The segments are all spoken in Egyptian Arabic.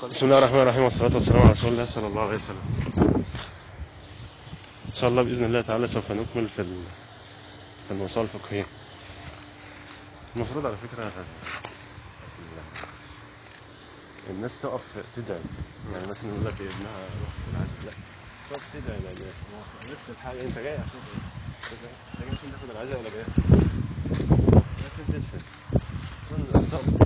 بسم الله الرحمن الرحيم والصلاة والسلام على رسول الله صلى الله عليه وسلم إن شاء الله بإذن الله تعالى سوف نكمل في ال- في الموسوعة الفقهية المفروض على فكرة ال- الناس تقف تدعي يعني مثلا يقول لك ابنها روح في العزل لا تقف تدعي لأن نفس الحاجة أنت جاي عشان إيه؟ أنت جاي عشان تاخد العزاء ولا جاي؟ جاي عشان تدفن كل الناس تقف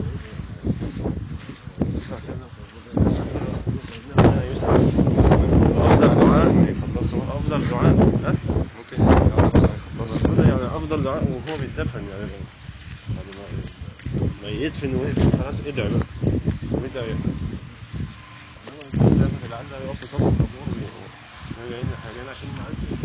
افضل دعاء يخلصوا افضل دعاء ها ممكن يخلصوا المفروض يعني افضل دعاء وهو بيتدفن يعني بعد ما ما يدفن ويقفل خلاص ادعي بقى وادعي انما انت بتاخد العزة يقف في صف القبور وهو جايين حاليا عشان نعزي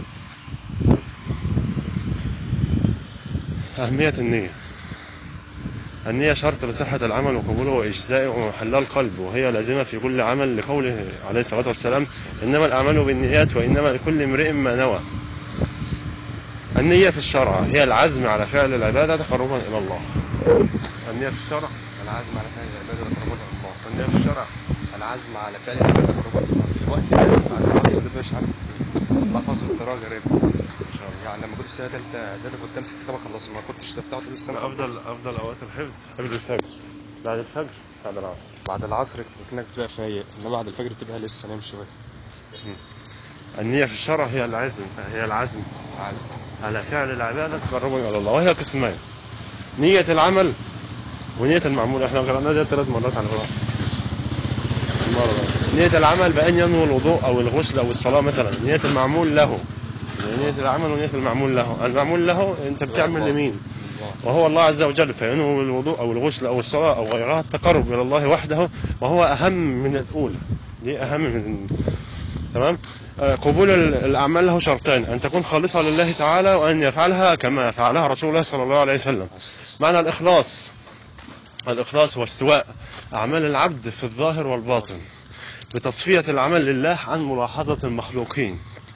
أهمية النية النية شرط لصحة العمل وقبوله وإجزائه ومحلها القلب وهي لازمة في كل عمل لقوله عليه الصلاة والسلام إنما الأعمال بالنيات وإنما لكل امرئ ما نوى النية في الشرع هي العزم على فعل العبادة تقربا إلى الله النية في الشرع العزم على فعل العبادة تقربا إلى الله النية في الشرع العزم على فعل العبادة تقربا إلى الله دلوقتي بعد العصر اللي مش عارف بحفظه بطريقة غريبة إن شاء الله يعني لما كنت في سنة تالتة إعدادي كنت أمسك كتاب أخلصه ما كنتش فتحته لسه من أفضل أفضل أوقات الحفظ قبل الفجر بعد الفجر بعد العصر بعد العصر كأنك بتبقى فايق إنما بعد الفجر بتبقى لسه نايم شوية النية في الشرع هي العزم هي العزم عزم على فعل العبادة تقربا إلى الله وهي قسمان نية العمل ونية المعمول احنا قرأنا ده ثلاث مرات على بعض مرة نية العمل بأن ينوي الوضوء أو الغسل أو الصلاة مثلا نية المعمول له يعني نية العمل ونية المعمول له المعمول له أنت بتعمل لمين الله وهو الله عز وجل فينوي الوضوء أو الغسل أو الصلاة أو غيرها التقرب إلى الله وحده وهو أهم من الأولى دي أهم من تمام آه، قبول ال- الأعمال له شرطين أن تكون خالصة لله تعالى وأن يفعلها كما فعلها رسول الله صلى الله عليه وسلم معنى الإخلاص الإخلاص هو استواء أعمال العبد في الظاهر والباطن بتصفية العمل لله عن ملاحظة المخلوقين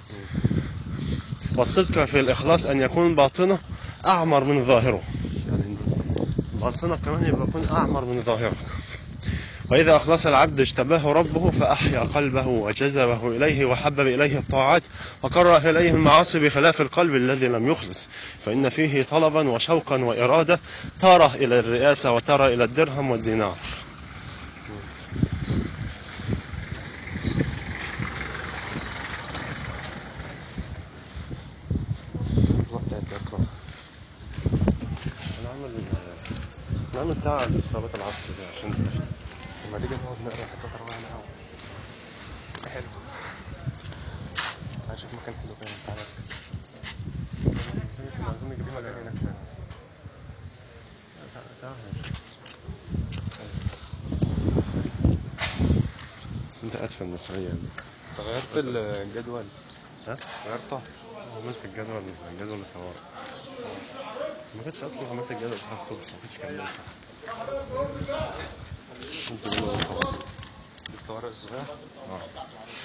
والصدق في الإخلاص أن يكون باطنه أعمر من ظاهره يعني باطنك كمان يبقى يكون أعمر من ظاهرك وإذا أخلص العبد اجتباه ربه فأحيا قلبه وجذبه إليه وحبب إليه الطاعات وكره إليه المعاصي بخلاف القلب الذي لم يخلص فإن فيه طلبا وشوقا وإرادة تاره إلى الرئاسة وترى إلى الدرهم والدينار الوقت هيتذكر نعمل نعمل ساعة لصلاة العصر دي عشان لما تيجي نقعد نقرا حتة روعة أوي حلو هشوف مكان حلو كده تعالى عايزين نجيب في مكان هناك بس انت ادفى النسوية يعني غيرت الجدول ها؟ غيرته عملت الجدول الجدول الطوارئ ما كنتش اصلا عملت الجدول بتاع الصبح ما كنتش كملت كنت جدول الطوارئ الطوارئ الصغيرة آه.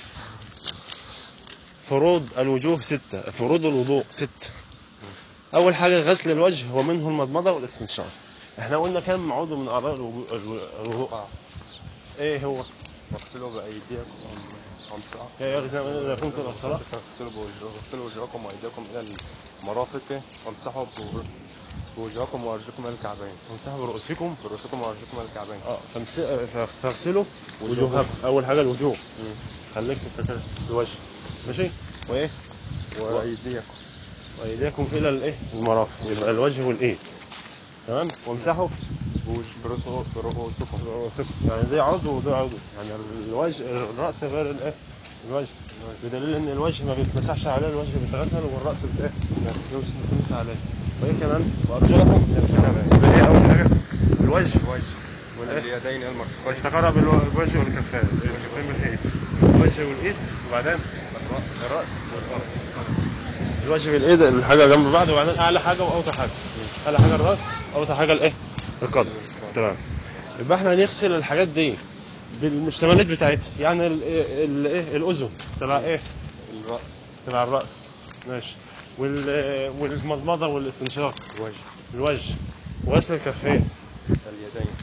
فروض الوجوه ستة فروض الوضوء ست أول حاجة غسل الوجه ومنه المضمضة والاستنشاق احنا قلنا كم عضو من أعضاء الوجو- الو- الوضوء آه. ايه هو واغسلوا بأيديكم وامسحوا ايه يغسل إذا كنت إلى الصلاة اغسلوا بوجه- اغسلوا وجوهكم وأيديكم إلى المرافق وامسحوا بو- بوجوهكم وأرجلكم إلى الكعبين وامسحوا برؤوسكم برؤوسكم وأرجلكم إلى الكعبين اه فامس- ف- فاغسلوا وجوهكم أول حاجة الوجوه مم. خليك تفتكر الوجه ماشي وايه وأيديكم وايديكم الى الايه المرافق يبقى الوجه والايد تمام وامسحوا بوج- برؤوس- برؤوسكم رؤوسكم يعني دي عضو وده عضو يعني الوجه الراس غير الايه الوجه بدليل ان الوجه ما بيتمسحش عليه الوجه بيتغسل والراس بايه بيتمسح عليه وايه كمان وارجلكم يبقى هي اول حاجه الوجه الوجه والايه اليدين المرفقين تقرب الوجه والكفين الكفين من الايد الوجه والايد وبعدين الراس والارض الوجه بالايد الحاجه جنب بعض وبعدين اعلى حاجه واوطى حاجه اعلى حاجه الراس اوطى حاجه الايه القدم تمام يبقى احنا هنغسل الحاجات دي بالمشتملات بتاعتها يعني ال- ال- ايه الاذن تبع ايه الرأس تبع الراس ماشي وال والمضمضه والاستنشاق الوجه الوجه وغسل الكفين اليدين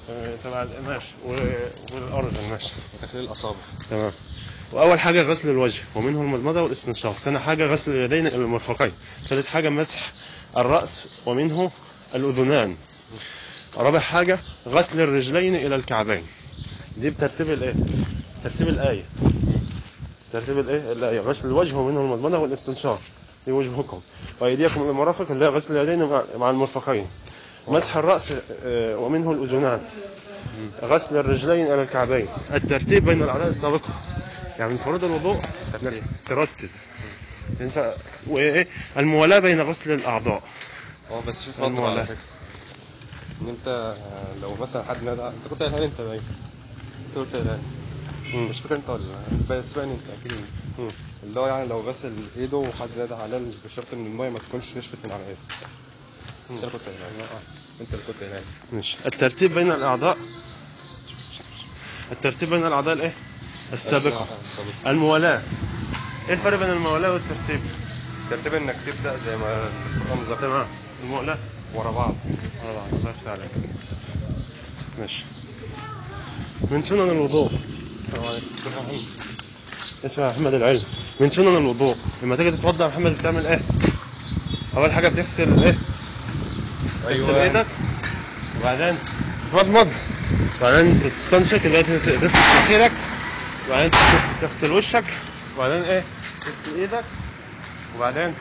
آه، تبع القماش و- والارجل ماشي وتخليل الاصابع تمام واول حاجه غسل الوجه ومنه المضمضه والاستنشاق ثاني حاجه غسل اليدين الى المرفقين ثالث حاجه مسح الراس ومنه الاذنان رابع حاجه غسل الرجلين الى الكعبين دي بترتيب الايه ترتيب الايه ترتيب الايه الايه غسل الوجه ومنه المضمضه والاستنشاق دي وجهكم وايديكم الى المرافق اللي هي غسل اليدين مع- مع المرفقين مسح الراس آه، ومنه الاذنان غسل الرجلين الى الكعبين الترتيب بين الاعضاء السابقه يعني من فروض الوضوء انك ترتب ينفع وايه الموالاه بين غسل الاعضاء اه بس في فتره الموالاه على فكره ان انت آه، لو مثلا حد نادى انت كنت قايلها لي انت باين انت قلت قايلها لي مم. مش فاكر انت ولا بس باين انت اكيد مم. اللي هو يعني لو غسل ايده وحد نادى عليه بشرط ان الميه ما تكونش نشفت من على ايده انت اللي كنت قايلها لي انت اللي كنت قايلها لي ماشي الترتيب بين الاعضاء الترتيب بين الاعضاء الايه السابقه السابقه الموالاه ايه الفرق بين الموالاه والترتيب ترتيب انك تبدا زي ما القران ذكر تمام الموالاه ورا بعض ورا بعض الله يفتح عليك ماشي من سنن الوضوء السلام عليكم اسمع يا محمد العلم من سنن الوضوء لما تيجي تتوضا يا محمد بتعمل ايه اول حاجه بتغسل ايه تغسل أيوة. ايدك وبعدين تمضمض وبعدين تستنشق اللي هي تغسل تغسل مناخيرك وبعدين تغسل- تغسل وشك وبعدين ايه تغسل ايدك وبعدين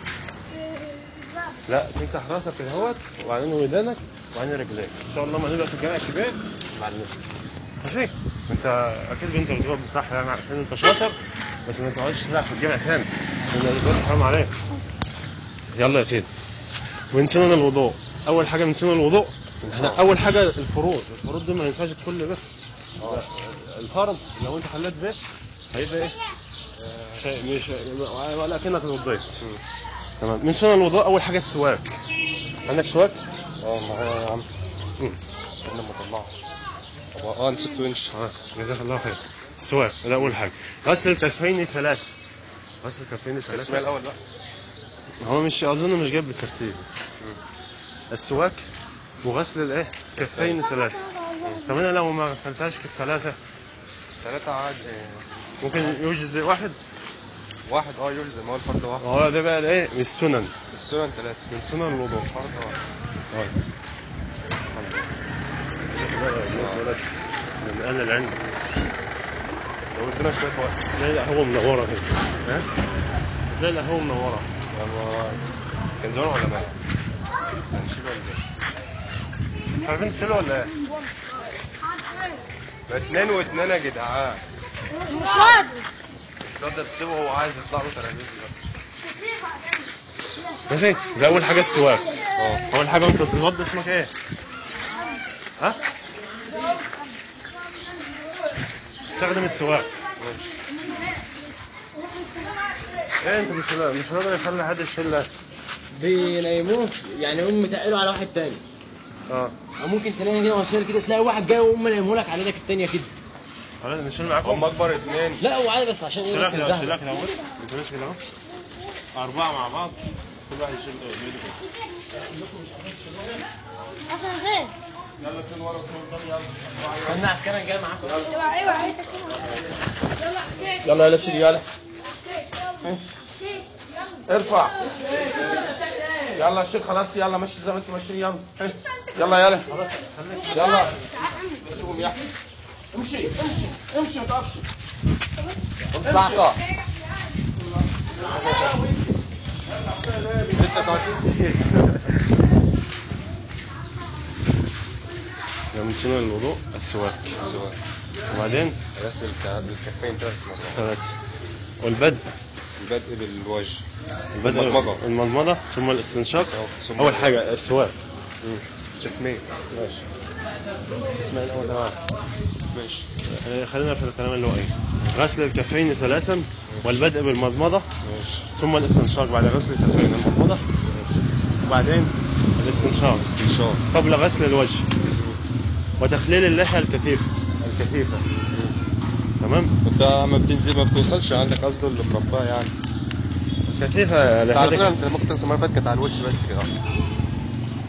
لا تمسح راسك كده اهوت وبعدين ودانك وبعدين رجليك ان شاء الله ما نبقى في الجامع الكبير معلش ماشي انت اكيد انت بتجاوب صح يعني عشان انت شاطر بس ما تقعدش تلعب في الجامع ثاني لان دلوقتي حرام عليك يلا يا سيدي من سنن الوضوء اول حاجه من سنن الوضوء احنا اول حاجه الفروض الفروض دي ما ينفعش تدخل به الفرض لو انت خليت به هيبقى ايه شيء مش ولا كانك وضيت تمام من سنن الوضوء اول حاجه السواك عندك سواك اه معايا يا عم مم. انا ما طلعت اه نسيت ونش آه، جزاك الله خير السواك ده اول حاجه غسل الكفين ثلاثه غسل الكفين اسمها ثلاثه الاول بقى هو مش اظن مش جايب بالترتيب السواك وغسل الايه كفين ثلاثه طب انا لو ما غسلتهاش كف ثلاثه ثلاثة عاد ممكن يوجد واحد واحد اه يلزم هو الفرد واحد وهو ده بقى الايه من السنن السنن ثلاثة من سنن الوضوء فرد واحد طيب من اهل العلم لو ادينا شوية وقت تلاقي القهوه منوره كده ها تلاقي القهوه منوره يعني كان زمان ولا ما؟ هنشيل ولا ايه؟ عارفين تسألوا ولا ايه؟ بقى اتنين واتنين يا جدعان مش راضي تصدق تسيبه هو عايز يطلع له تلاميذ بقى ماشي ده اول حاجه السواك اه اول حاجه انت بتتوضى اسمك ايه؟ ها؟ استخدم السواك ايه انت مش مش راضي يخلي حد يشيل بينيموه يعني يقوم متقلوا على واحد تاني اه او ممكن تلاقي كده وشيل كده تلاقي واحد جاي ويقوم نايمه لك على ايدك التانيه كده خلاص نشيل هم معاكم اكبر اتنين لا هو عادي بس عشان ايه بس شيلك كده الزهق شيلك كده اهو ما تقولش كده اهو اربعه مع بعض كل واحد يشيل بايده كده اصلا زين يلا شيل ورا شيل قدام يلا استنى عسكري أنا جاي معاكم ايوه ايوه عيتك يلا كيك يلا يا سيدي يلا كيك ارفع يلا يا شيخ خلاص يلا مشي زي ما انتوا ماشيين يلا يلا يلا يلا بس قوم يا احمد امشي امشي امشي ما تقفش امشي لسه تقعد من سنن الوضوء السواك السواك وبعدين غسل الك- الكفين ثلاث مرات ثلاثة والبدء البدء بالوجه البدء المضمضة. المضمضة ثم الاستنشاق ثم- أول حاجة السواك تسمية ماشي اسمع الأول آه. ماشي آه، خلينا في الكلام اللي هو ايه غسل الكفين ثلاثا والبدء بالمضمضة ماشي ثم الاستنشاق بعد غسل الكفين المضمضة وبعدين الاستنشاق استنشاق قبل غسل الوجه وتخليل اللحية الكثيفة الكثيفة تمام انت ما بتنزل ما بتوصلش عندك قصده اللي مرباه يعني الكثيفة انت على فكره لحيتك انت ممكن تنسى المره اللي فاتت كانت على الوش بس كده خلاص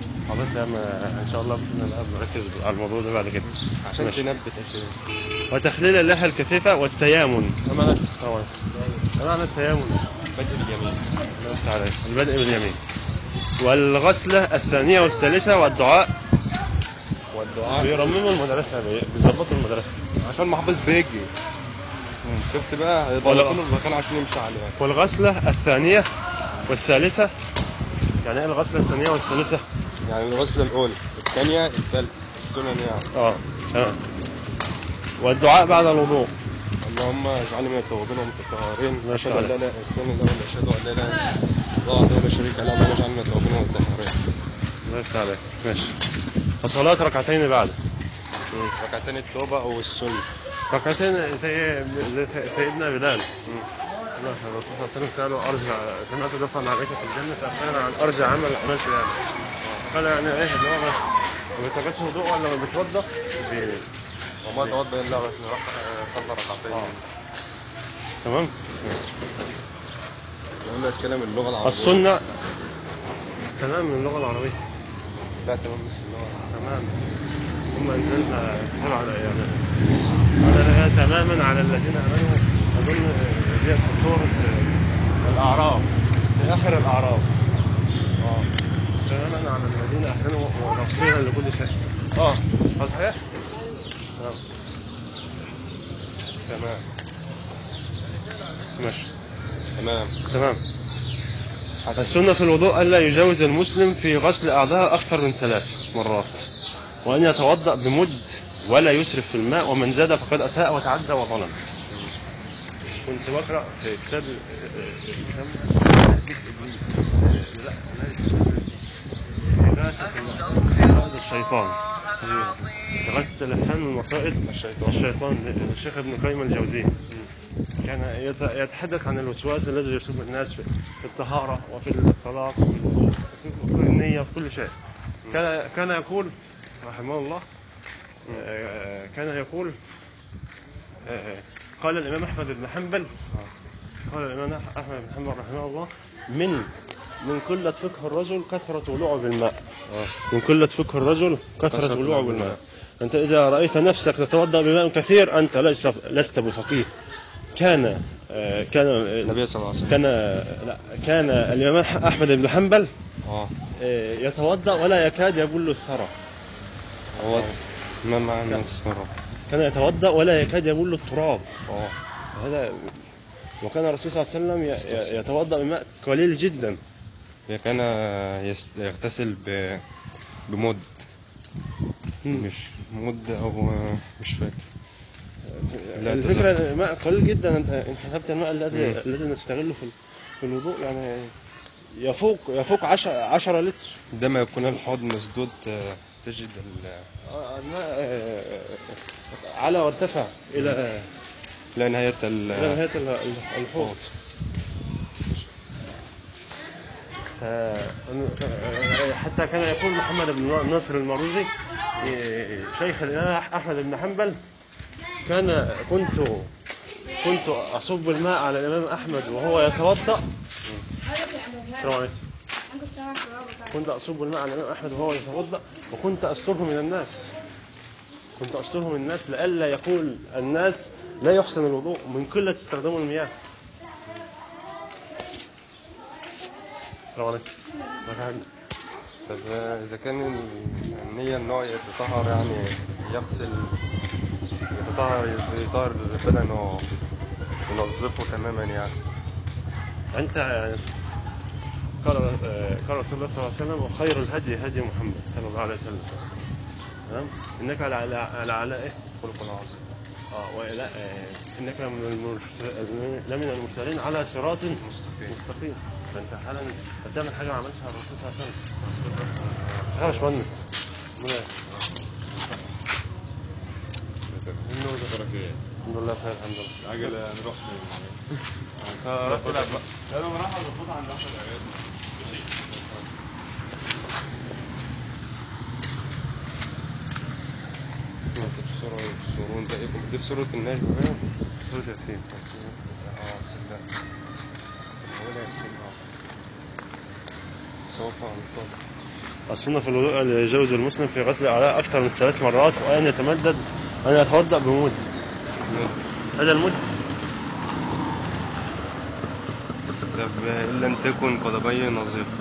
خلاص يا عم ان شاء الله باذن الله نركز على الموضوع ده بعد كده عشان ماشي. تنبت أشياء وتخليل اللحى الكثيفة والتيامن ما معنى طبعا ما معنى التيامن بدء اليمين الله يفتح عليك البدء باليمين والغسلة الثانية والثالثة والدعاء والدعاء بيرمموا المدرسة بي- بيظبطوا المدرسة عشان المحافظ بيجي شفت بقى هيبقى ولا- كله المكان عشان يمشي عليها والغسلة الثانية والثالثة يعني ايه الغسلة الثانية والثالثة؟ يعني الغسلة الأولى الثانية الثالثة السنن يعني اه تمام والدعاء بعد الوضوء اللهم اجعلني من التوابين والمتطهرين ما أشهد شاء أن الله. لا إله السنة الأول أشهد أن لا إله إلا الله وحده لا شريك له اللهم اجعلني من التوابين والمتطهرين الله يفتح عليك ماشي وصلاة ركعتين بعد مم. ركعتين التوبة أو السنة ركعتين زي زي سي- سيدنا بلال الله الرسول صلى الله عليه وسلم سأله أرجع سمعت دفعا عليك في الجنة فأخبرنا عن أرجع عمل عملت يعني قال يعني إيه اللي هو ما ما بيتوضاش وضوء ولا ما بيتوضا بي- وما توضأ إلا بس صلى ركعتين آه. تمام يقول لك كلام اللغة العربية السنة تمام من اللغة العربية لا تمام مش اللغة تمام ثم أنزلنا كتاب على يعني قال لها تماما على الذين آمنوا أظن دي في سورة الأعراف في آخر الأعراف اه تماما على الذين أحسنوا وتفصيلا لكل شيء اه هل صحيح؟ تمام تمام ماشي تمام تمام حسن السنة في الوضوء ألا يجاوز المسلم في غسل أعضاء أكثر من ثلاث مرات وأن يتوضأ بمد ولا يسرف في الماء ومن زاد فقد أساء وتعدى وظلم كنت بقرأ في كتاب كتاب لا إغاثة الشيطان إغاثة الإحسان من وسائل الشيطان. الشيطان للشيخ ابن قيم الجوزي كان يت- يتحدث عن الوسواس الذي يصيب الناس في في الطهارة وفي الطلاق وفي الوضوء وفي كل النية في كل شيء كان كان يقول رحمه الله آه، كان يقول آه، قال الإمام أحمد بن حنبل قال الإمام أحمد بن حنبل رحمه الله من من قلة فقه الرجل كثرة ولوعه بالماء من قلة فقه الرجل كثرة كثرة ولوعه ولوعه بالماء أنت إذا رأيت نفسك تتوضأ بماء كثير أنت ليس لست بفقيه كان آه، كان النبي صلى الله عليه وسلم كان لا كان الإمام أحمد بن حنبل اه آه، يتوضأ ولا يكاد يبل الثرى هو ما معنى الصلاة كان يتوضأ ولا يكاد يبل التراب اه هذا وكان الرسول صلى الله عليه وسلم ي- ي- يتوضأ بماء قليل جدا هي كان يست- يغتسل ب... بمد مش مد او مش فاكر لا الفكرة الماء قليل جدا انت ان حسبت الماء الذي مم. الذي نستغله في في الوضوء يعني يفوق يفوق 10 10 لتر ده ما يكون الحوض مسدود آه، تجد ال... آه، الماء آه، على وارتفع الى لا نهاية الى ال... نهاية ال- ال- الحوض ف- حتى كان يقول محمد بن ناصر المروزي إيه، شيخ الإمام أحمد بن حنبل كان كنت كنت أصب الماء على الإمام أحمد وهو يتوضأ السلام عليكم كنت أصب الماء على الإمام أحمد وهو يتوضأ وكنت أستره من الناس كنت أستره من الناس لئلا يقول الناس لا يحسن الوضوء من قلة استخدام المياه السلام عليكم مرحبا. طب آه، إذا كان ال- النية إن هو يتطهر يعني يغسل يتطهر يطهر بدنه ينظفه تماما يعني أنت قال آه، قال رسول الله صلى الله عليه وسلم وخير الهدي هدي محمد صلى الله عليه وسلم تمام إنك على على على, على إيه؟ خلق عظيم اه ولا آه، انك من المرسل- لمن المرسلين على صراط مستقيم. مستقيم فانت حالا بتعمل حاجه ما عملتها الرسول صلى الله عليه وسلم يا باشمهندس ربنا- النور ده. الحمد لله بخير الحمد لله عجلة نروح آه، رحت تلعب بقى في سورة سورون ده إيه كنت دي في سورة النجم بقى سورة ياسين بس اه صدق ولا يسمع سوف انطلق السنة في الوضوء اللي يجوز المسلم في غسل الأعضاء أكثر من ثلاث مرات وأن يتمدد وأن يتوضأ بمد هذا المد طب إن لم تكن قدمي نظيفة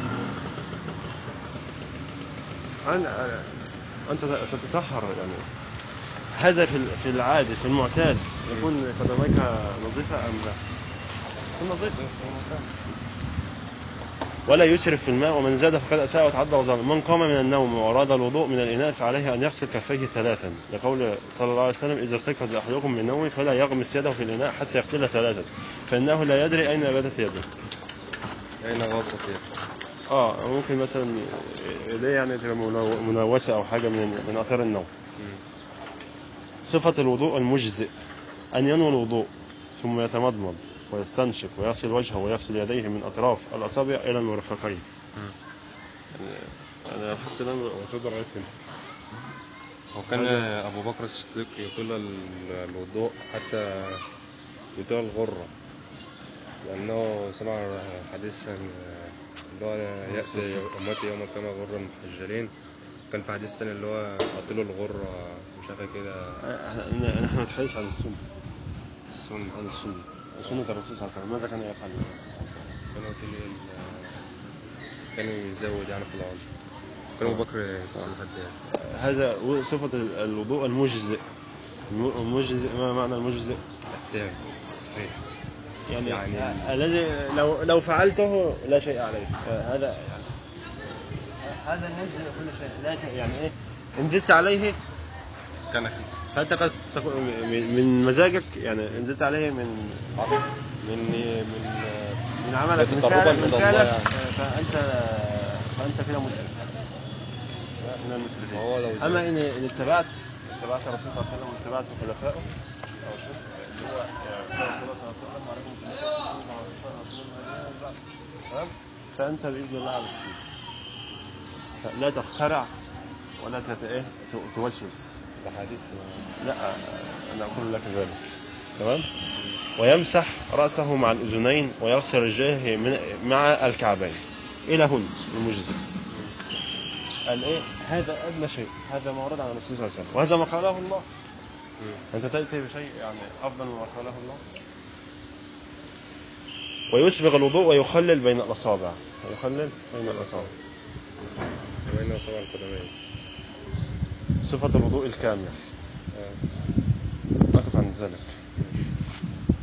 أنا أنت تتطهر يعني هذا في في العادي في المعتاد يكون قدميك نظيفة أم لا؟ تكون نظيفة ولا يسرف في الماء ومن زاد فقد أساء وتعدى وظلم من قام من النوم وأراد الوضوء من الإناء فعليه أن يغسل كفيه ثلاثا لقول صلى الله عليه وسلم إذا استيقظ أحدكم من نومه فلا يغمس يده في الإناء حتى يغسلها ثلاثا فإنه لا يدري أين باتت يده أين غاصت يد اه ممكن مثلا ايديه يعني تبقى منو- منوسه او حاجه من من اثار النوم صفه الوضوء المجزئ ان ينوي الوضوء ثم يتمضمض ويستنشق ويغسل وجهه ويغسل يديه من اطراف الاصابع الى المرفقين يعني انا حسيت ان انا وصلت لغايه هنا وكان أبو بكر الصديق يطيل ال- الوضوء حتى يطيل الغرة لأنه سمع حديث عن اللي هو يأتي أمتي يوم القيامة غرا محجلين كان في حديث تاني اللي هو أطيلوا الغرة مش عارف إيه كده إحنا- نحن نتحدث عن السنه السنة عن السنه سنه الرسول صلى الله عليه وسلم ماذا كان يفعل الرسول صلى الله عليه وسلم كان يطيل ال- كان يزود يعني في العمر كان أبو بكر يتصل حد يعني هذا صفه الوضوء المجزئ الم- المجزئ ما معنى المجزئ التام الصحيح يعني, يعني- يعني الذي لو لو فعلته لا شيء عليه آه، هذا يعني هذا يجزي كل شيء لا ت- يعني ايه ان زدت عليه كان فانت قد تكون من من مزاجك يعني ان زدت عليه من من من من عملك من تقرباً فعلك إلى من الله فعلك يعني. آه، فانت فانت كده مسلم من المسلمين هو لو زاد- اما ان ان اتبعت اتبعت الرسول صلى الله عليه وسلم واتبعت خلفائه او شوف اللي هو آه، قال رسول الله صلى الله عليه وسلم وعليكم سنته وسنة رسول الله من بعد. تمام فانت باذن الله على السنه لا تخترع ولا تت... إيه؟ ت- توسوس ده حديث لا انا اقول لك ذلك تمام ويمسح راسه مع الاذنين ويغسل رجليه من مع الكعبين الى هن المجزي قال ايه هذا ادنى شيء هذا ما ورد عن الرسول صلى الله عليه وسلم وهذا ما قاله الله انت تاتي بشيء يعني افضل مما قاله الله ويسبغ الوضوء ويخلل بين الاصابع ويخلل بين الاصابع وبين أصابع القدمين صفه الوضوء الكامل آه. نقف عند ذلك